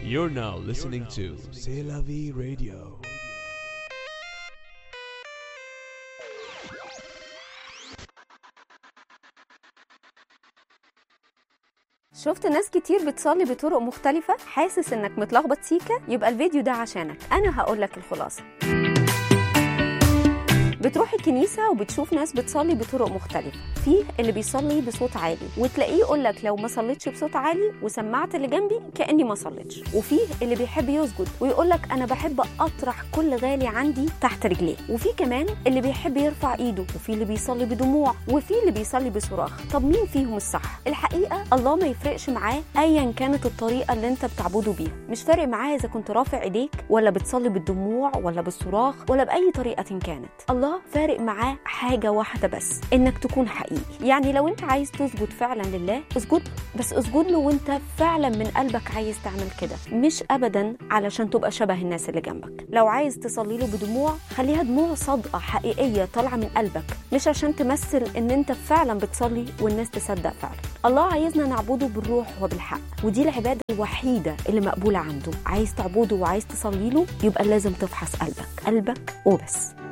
You're now listening to C'est la vie radio. شفت ناس كتير بتصلي بطرق مختلفة حاسس انك متلخبط سيكا يبقى الفيديو ده عشانك انا هقولك الخلاصة بتروح الكنيسة وبتشوف ناس بتصلي بطرق مختلفة في اللي بيصلي بصوت عالي وتلاقيه يقولك لو ما صليتش بصوت عالي وسمعت اللي جنبي كأني ما صليتش وفي اللي بيحب يسجد ويقولك أنا بحب أطرح كل غالي عندي تحت رجليه وفي كمان اللي بيحب يرفع إيده وفي اللي بيصلي بدموع وفي اللي بيصلي بصراخ طب مين فيهم الصح الحقيقة الله ما يفرقش معاه أيا كانت الطريقة اللي أنت بتعبده بيها مش فارق معاه إذا كنت رافع إيديك ولا بتصلي بالدموع ولا بالصراخ ولا بأي طريقة كانت الله فارق معاه حاجة واحدة بس إنك تكون حقيقي يعني لو أنت عايز تسجد فعلا لله اسجد بس اسجد له وأنت فعلا من قلبك عايز تعمل كده مش أبدا علشان تبقى شبه الناس اللي جنبك لو عايز تصلي له بدموع خليها دموع صادقة حقيقية طالعة من قلبك مش عشان تمثل إن أنت فعلا بتصلي والناس تصدق فعلا الله عايزنا نعبده بالروح وبالحق ودي العبادة الوحيدة اللي مقبولة عنده عايز تعبده وعايز تصلي له يبقى لازم تفحص قلبك قلبك وبس